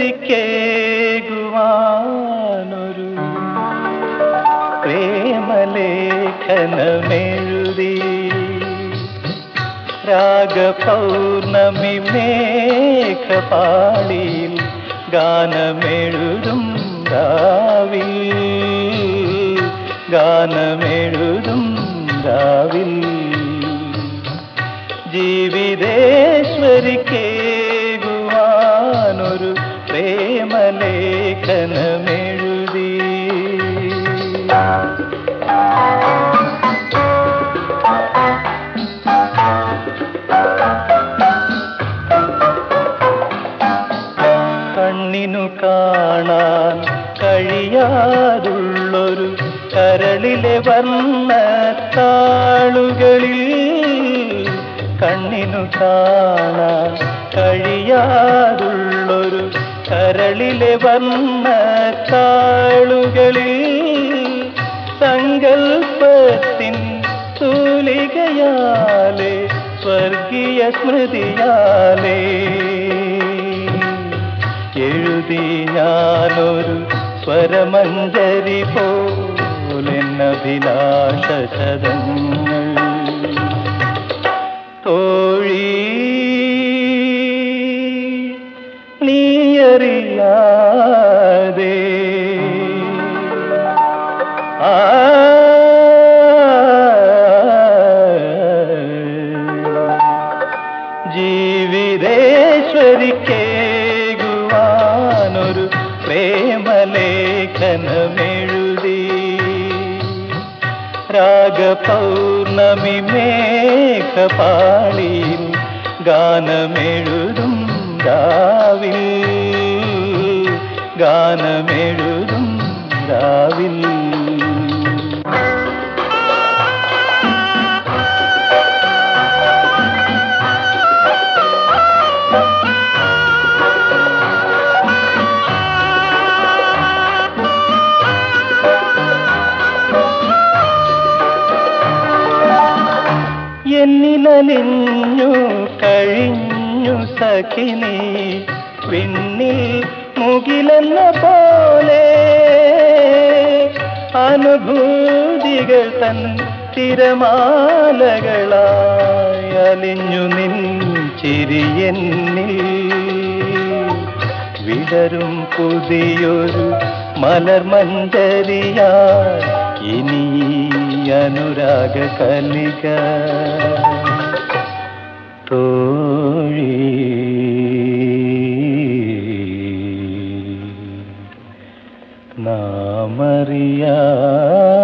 വിദേശവരിക്കേകുവാനൊരു പ്രേമലേഖനമെഴുതി രാഗപൗർണമി മേഘപാളിയിൽ ഗാനമെഴുതും രാവിൽ ഗാനമെഴുതും രാവിൽ ജീവിതേശ്വരിക്കേകുവാനൊരു പ്രേമലേഖനമെഴുതി കണ്ണിനു കാണാൻ കഴിയാതുള്ളൊരു കരളിലെ വർണ്ണ താളുകളിൽ കണ്ണിനു കാണാൻ കഴിയാതുള്ളൊരു കരളിലെ വർണ്ണ താളുകളിൽ സങ്കൽപ്പത്തിൻ തൂലികയാലെ സ്വർഗീയ സ്മൃതിയാലേ എഴുതി ഞാനൊരു സ്വരമഞ്ജരി പോലെന്നഭിലാഷ ശതങ്ങൾ തോഴി നീയറിയാതെ ആ ജീവിതേശ്വരിക്കേകുവാനൊരു പ്രേമലേഖനമെഴുതി രാഗപൗർണമി മേഘപാളിയിൽ ഗാനമെഴുതും രാവിൽ ഗാനമെഴുതും രാവിൽ എന്നിലലിഞ്ഞു കഴിഞ്ഞു സഖിനി വിണ്ണിൽ മുകിലെന്ന പോലെ അനുഭൂതികൾ തൻ തിരമാലകളായി അലിഞ്ഞു നിൻ ചിരിയെന്നിൽ വിടരും പുതിയൊരു മലർമഞ്ചരിയാ ഇനി ഈ അനുരാഗ കലിക തോഴി നാമറിയാ